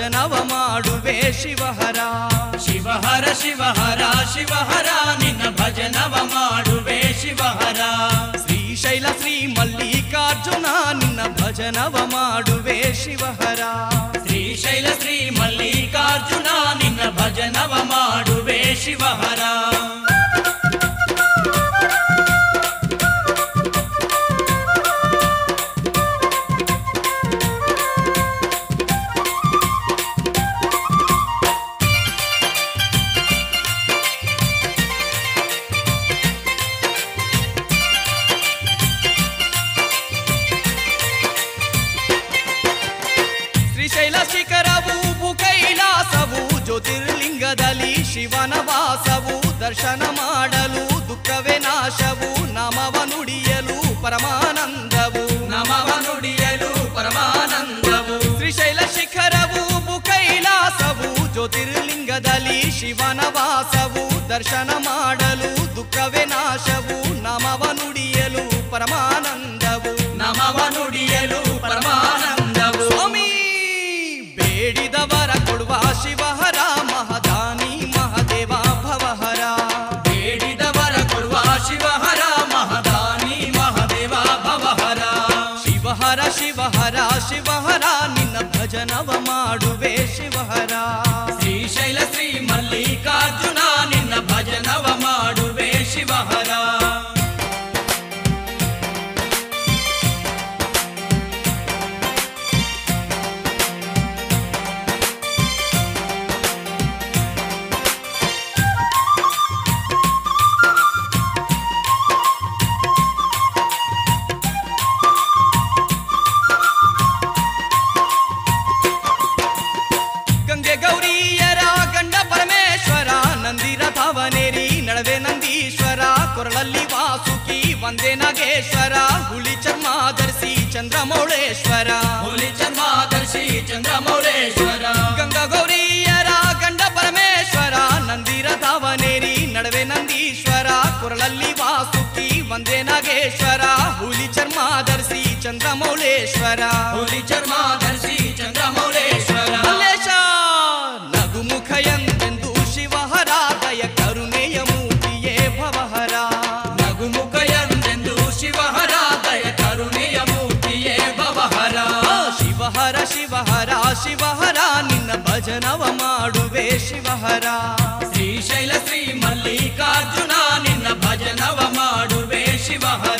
ಭಜನವ ಮಾಡುವೆ ಶಿವಹರ ಶಿವಹರ ಶಿವಹರ ಶಿವಹರ ನಿನ್ನ ಭಜನವ ಮಾಡುವೆ ಶಿವಹರ ಶ್ರೀಶೈಲ ಶ್ರೀ ಮಲ್ಲಿಕಾರ್ಜುನ ನಿನ್ನ ಭಜನವ ಮಾಡುವೆ ಶಿವಹರ ಶ್ರೀಶೈಲ ಶ್ರೀ ಮಲ್ಲಿಕಾರ್ಜುನ ನಿನ್ನ ಭಜನವ ಮಾಡುವೆ ಶಿವಹರ ಶ್ರೀಶೈಲ ಶಿಖರವು ಭೂ ಕೈಲಾಸವು ಜ್ಯೋತಿರ್ಲಿಂಗದಲ್ಲಿ ಶಿವನ ವಾಸವು ದರ್ಶನ ಮಾಡಲು ದುಃಖವೇ ನಾಶವು ನಾಮವ ನುಡಿಯಲು ಪರಮಾನಂದವು ನಮವ ನುಡಿಯಲು ಪರಮಾನಂದವು ಶ್ರೀಶೈಲ ಶಿಖರವು ಭೂ ಕೈಲಾಸವು ಜ್ಯೋತಿರ್ಲಿಂಗದಲ್ಲಿ ಶಿವನ ವಾಸವು ದರ್ಶನ ಮಾಡಲು ದುಃಖವೇ ನಾಶವು ನಾಮವ ನುಡಿಯಲು ಪರಮಾನಂದವು ನಮವ ನುಡಿಯಲು ಪರಮಾನಂದವು ಸ್ವಾಮಿ ಬೇಡಿದವರ ಕೊಡುವ ಶಿವಹರ ಮಹದಾನಿ ಮಹದೇವ ಭವಹರ ಬೇಡಿದವರ ಕೊಡುವ ಶಿವಹರ ಮಹದಾನಿ ಮಹದೇವ ಭವಹರ ಶಿವಹರ ಶಿವಹರ ಶಿವಹರ ನಿನ್ನ ಭಜನವ ಮಾಡುವೆ ಶಿವಹರ ಶ್ರೀಶೈಲ ಶ್ರೀ ಮಲ್ಲಿಕಾರ್ಜುನ ನಿನ್ನ ಭಜನವ ಮಾಡುವೆ ಶಿವಹರ ಗಂಗೆ ಗೌರಿಯರ ಗಂಡ ಪರಮೇಶ್ವರ ನಂದಿರ ತಾವನೇರಿ ನಳವೆ ನಂದೀಶ್ವರ ಕೊರಳಲ್ಲಿ ವಾಸುಕಿ ಒಂದೇ ನಾಗೇಶ್ವರ ಹುಲಿ ಚರ್ಮ ಧರಿಸಿ ಚಂದ್ರಮೌಳೇಶ್ವರ ಹುಲಿ ಚರ್ಮಾದರ್ಶಿ ಚಂದ್ರಮೌಳೇಶ್ವರ ಗಂಗಾ ಗೌರಿಯರ ಗಂಡ ಪರಮೇಶ್ವರ ನಂದಿರ ತಾವನೇರಿ ನಡುವೆ ನಂದೀಶ್ವರ ಕೊರಳಲ್ಲಿ ವಾಸುಕಿ ಒಂದೇ ನಾಗೇಶ್ವರ ಹುಲಿ ಚರ್ಮ ಧರಿಸಿ ಚಂದ್ರಮೌಳೇಶ್ವರ ಹುಲಿ ಚರ್ಮಾದರ್ಶಿ ಚಂದ್ರಮೌಳೇಶ್ವರ ಮಲ್ಲೇಶ ನಗುಮುಖ ಎಂದೆಂದು ಶಿವಹರ ದಯ ಕರುಣೆಯ ಮೂರ್ತಿಯೇ ಭವಹರ ನಗುಮುಖ ಎಂದೆಂದು ಶಿವಹರ ದಯ ಕರುಣೆಯ ಮೂರ್ತಿಯೇ ಭವಹರ ಆ ಶಿವಹರ ಶಿವಹರ ಶಿವಹರ ನಿನ್ನ ಭಜನವ ಮಾಡುವೆ ಶಿವಹರ ಶ್ರೀಶೈಲ ಶ್ರೀ ಮಲ್ಲಿಕಾರ್ಜುನ ನಿನ್ನ ಭಜನವ ಮಾಡುವೆ ಶಿವಹರ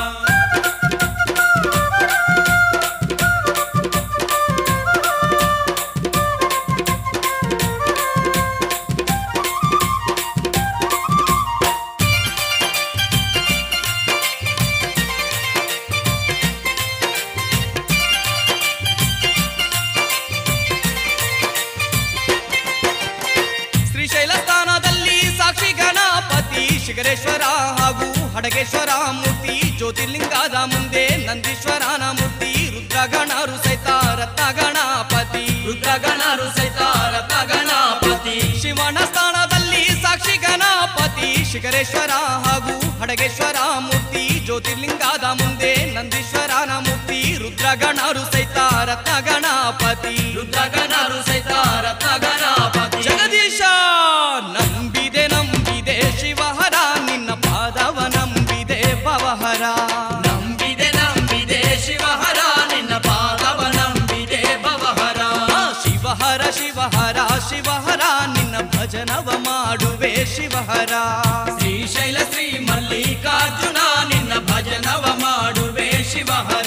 ಶ್ರೀಶೈಲ ಸ್ಥಾನದಲ್ಲಿ ಸಾಕ್ಷಿ ಗಣಪತಿ ಶಿಖರೇಶ್ವರ ಹಾಗೂ ಹಡಗೇಶ್ವರ ಮೂರ್ತಿ ಜ್ಯೋತಿರ್ಲಿಂಗದ ಮುಂದೆ ನಂದೀಶ್ವರನ ಮೂರ್ತಿ ರುದ್ರಗಣರು ಸಹಿತ ರತ್ನ ಗಣಪತಿ ರುದ್ರಗಣರು ಸಹಿತ ರಥ ಗಣಪತಿ ಶಿವನ ಸ್ಥಾನದಲ್ಲಿ ಸಾಕ್ಷಿ ಗಣಪತಿ ಶಿಖರೇಶ್ವರ ಹಾಗೂ ಹಡಗೇಶ್ವರ ಮೂರ್ತಿ ಜ್ಯೋತಿರ್ಲಿಂಗದ ಮುಂದೆ ನಂದೀಶ್ವರನ ಮೂರ್ತಿ ರುದ್ರಗಣರು ಸಹಿತ ರತ್ನ ಗಣಪತಿ ರುದ್ರಗಣರು ಸಹಿತ ರಥ ಗಣಪತಿ ಜಗದೀಶ ನಂಬಿದೆ ನಂಬಿದೆ ಶಿವಹರ ನಿನ್ನ ಪಾದವ ನಂಬಿದೆ ಭವಹರ ನಂಬಿದೆ ನಂಬಿದೆ ಶಿವಹರ ನಿನ್ನ ಪಾದವ ನಂಬಿದೆ ಭವಹರ ಆ ಶಿವಹರ ಶಿವಹರ ಶಿವಹರ ನಿನ್ನ ಭಜನವ ಮಾಡುವೆ ಶಿವಹರ ಶ್ರೀಶೈಲ ಶ್ರೀ ಮಲ್ಲಿಕಾರ್ಜುನ ನಿನ್ನ ಭಜನವ ಮಾಡುವೆ ಶಿವಹರ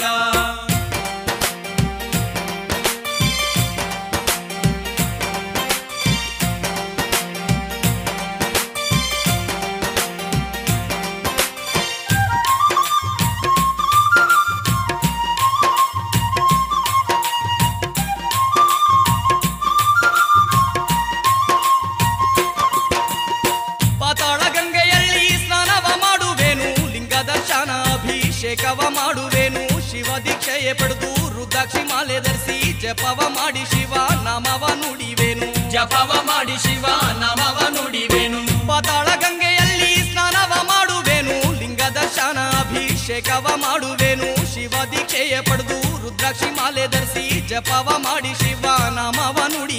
ಪಾತಾಳ ಗಂಗೆಯಲ್ಲಿ ಸ್ನಾನವ ಮಾಡುವೆನು ಲಿಂಗ ದರ್ಶನ ಅಭಿಷೇಕವ ಮಾಡುವೆನು ಶಿವ ದೀಕ್ಷೆಯೇ ಪಡೆದು ರುದ್ರಾಕ್ಷಿ ಮಾಲೆ ಧರಿಸಿ ಜಪವ ಮಾಡಿ ಶಿವ ನಾಮವ ನುಡಿವೆನು ಜಪವ ಮಾಡಿ ಶಿವ ನಮವ ನುಡಿವೆನು ಪಾತಾಳ ಗಂಗೆಯಲ್ಲಿ ಸ್ನಾನವ ಮಾಡುವೆನು ಲಿಂಗ ದರ್ಶನ ಅಭಿಷೇಕವ ಮಾಡುವೆನು ಶಿವ ದೀಕ್ಷೆಯ ಪಡೆದು ರುದ್ರಾಕ್ಷಿ ಮಾಲೆ ಧರಿಸಿ ಜಪವ ಮಾಡಿ ಶಿವ ನಾಮವ ನುಡಿ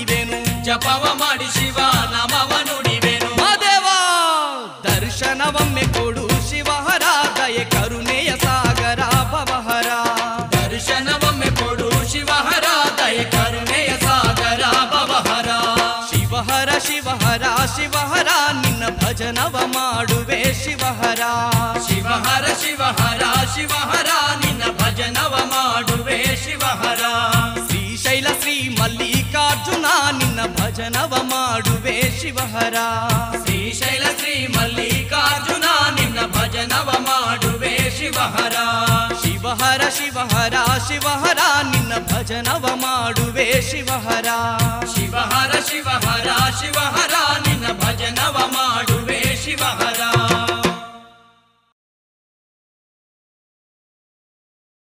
ಶಿವಹರ ನಿನ್ನ ಭಜನವ ಮಾಡುವೆ ಶಿವಹರ ಶಿವಹರ ಶಿವಹರ ಶಿವಹರ ನಿನ್ನ ಭಜನವ ಮಾಡುವೆ ಶಿವಹರ ಶ್ರೀಶೈಲ ಶ್ರೀ ಮಲ್ಲಿಕಾರ್ಜುನ ನಿನ್ನ ಭಜನವ ಮಾಡುವೆ ಶಿವಹರ ಶ್ರೀಶೈಲ ಶ್ರೀ ಮಲ್ಲಿಕಾರ್ಜುನ ನಿನ್ನ ಭಜನವ ಮಾಡುವೆ ಶಿವಹರ ಶಿವಹರ ಶಿವಹರ ಶಿವಹರ ನಿನ್ನ ಭಜನವ ಮಾಡುವೆ ಶಿವಹರ ಶಿವಹರ ಶಿವಹರ ಶಿವಹರ ನಿನ್ನ ಭಜನವ ಮಾಡುವೆ ಶಿವಹರ